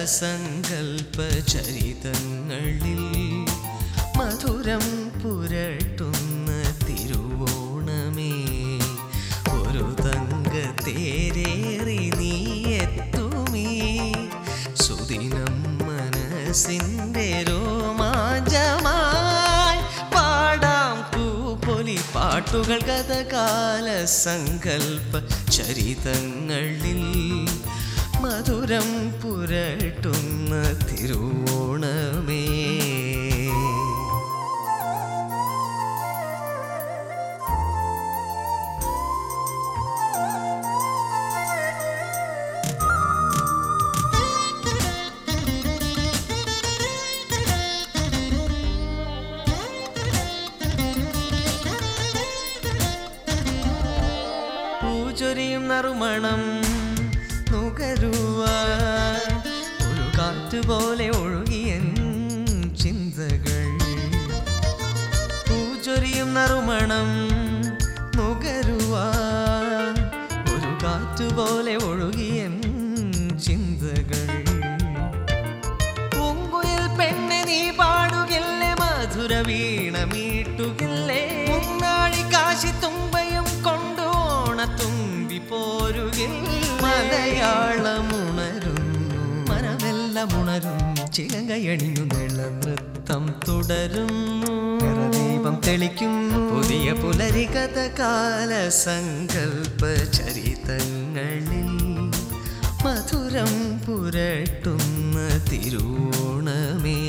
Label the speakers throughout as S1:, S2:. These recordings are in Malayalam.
S1: സങ്കൽപ്പ ചരിതങ്ങളിൽ മധുരം പുരട്ടുന്ന തിരുവോണമേ ഒരു തങ്ക തേരേറി നീ എത്തുമീ സുദിനം മനസ്സിൻ്റെ രോമാഞ്ചമായി പാടാം പൂപ്പൊലി പാട്ടുകൾ ഗതകാല സങ്കൽപ്പ ചരിതങ്ങളിൽ മധുരം പുരട്ടുന്ന തിരുവോണമേ പൂചൊരിയും നറുമണം നുകരുവാൻ ഒരു കാറ്റുപോലെ ഒഴുകിയ ചിന്തകൾ പൂചൊരിയും നറുമണം നുകരുവാൻ ഒരു കാറ്റുപോലെ ഒഴുകിയ ചിന്തകൾ പൂങ്കുയിൽ പെണ്ണെ നീ പാടുകില്ലേ മധുര വീണ മീട്ടുകില്ലേ മുന്നാഴി കാശി തുമ്പയും കൊണ്ടു ഓണത്തുമ്പി പോരുകിൽ മലയാളമുണരുന്നു മനമെല്ലാം ഉണരുന്നു ചിലങ്കയണിഞ്ഞു നിള നൃത്തം തുടരുന്നു ദീപം തെളിക്കുന്നു പുതിയ പുലരികത കാല സങ്കൽപ്പ ചരിതങ്ങളിൽ മധുരം പുരട്ടുന്ന തിരുവോണമേ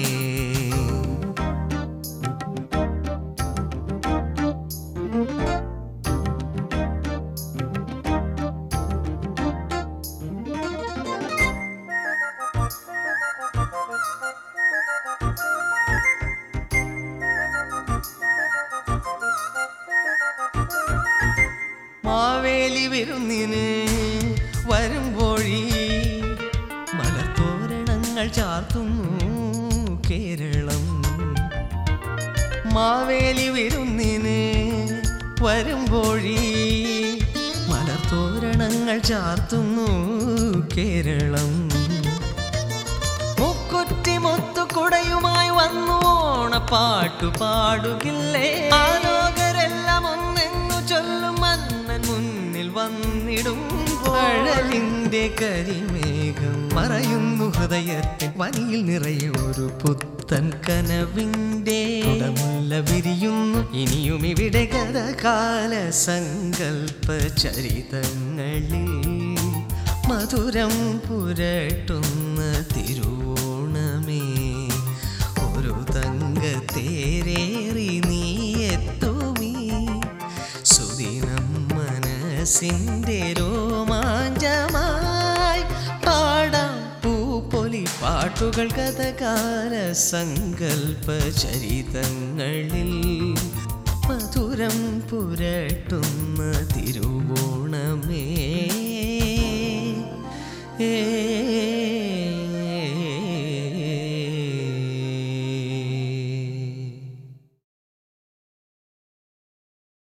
S1: മാവേലി വിരുന്നിന് വരുമ്പോഴി മലർത്തോരണങ്ങൾ ചാർത്തുന്നു കേരളം മാവേലി വിരുന്നിന് വരുമ്പോഴി മലർത്തോരണങ്ങൾ ചാർത്തുന്നു കേരളം മുക്കുറ്റി മുത്തുകുടയുമായി വന്നു ഓണപ്പാട്ടു പാടുകില്ലേ ആലോകരെല്ലാം ഒന്നെന്നു ചൊല്ലും മന്നൻ മുന്നിൽ വന്നിടും അഴലിന്റെ കരിമേഘം മറയുന്നു ഹൃദയത്തിൽ വനിയിൽ നിറയെ ഒരു പുത്തൻ കനവിന്റെ മുല്ല വിരിയുന്നു ഇനിയും ഇവിടെ കഥകാല സങ്കൽപ്പ ചരിതങ്ങളിൽ മധുരം പുരട്ടുന്ന തിരുവോണമേ ഒരു തങ്ക തേരേറി നീ എത്തുമീ സുദിനം മനസ്സിൻ്റെ രോമാഞ്ചമായി പാടാം പൂപ്പൊലി പാട്ടുകൾ കഥകാല സങ്കൽപ്പ ചരിതങ്ങളിൽ മധുരം പുരട്ടുന്ന തിരുവോണമേ ഏ